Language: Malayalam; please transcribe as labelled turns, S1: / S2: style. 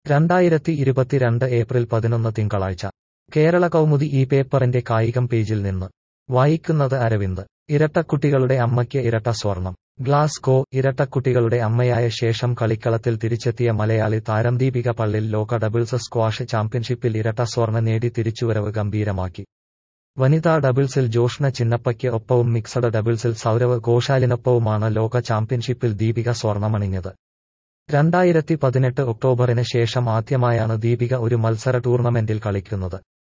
S1: രണ്ടായിരത്തി ഇരുപത്തിരണ്ട് ഏപ്രിൽ പതിനൊന്ന് തിങ്കളാഴ്ച കേരള കൗമുദി ഈ പേപ്പറിന്റെ കായികം പേജിൽ നിന്ന് വായിക്കുന്നത് അരവിന്ദ് ഇരട്ടക്കുട്ടികളുടെ അമ്മയ്ക്ക് ഇരട്ട സ്വർണം ഗ്ലാസ്കോ ഇരട്ടക്കുട്ടികളുടെ അമ്മയായ ശേഷം കളിക്കളത്തിൽ തിരിച്ചെത്തിയ മലയാളി താരം ദീപിക പള്ളിൽ ലോക ഡബിൾസ് സ്ക്വാഷ് ചാമ്പ്യൻഷിപ്പിൽ ഇരട്ട സ്വർണ്ണ നേടി തിരിച്ചുവരവ് ഗംഭീരമാക്കി വനിതാ ഡബിൾസിൽ ജോഷ്ന ചിന്നപ്പയ്ക്ക് ഒപ്പവും മിക്സഡ് ഡബിൾസിൽ സൗരവ് ഘോഷാലിനൊപ്പവുമാണ് ലോക ചാമ്പ്യൻഷിപ്പിൽ ദീപിക സ്വർണമണിഞ്ഞത് രണ്ടായിരത്തി പതിനെട്ട് ഒക്ടോബറിന് ശേഷം ആദ്യമായാണ് ദീപിക ഒരു മത്സര ടൂർണമെന്റിൽ കളിക്കുന്നത്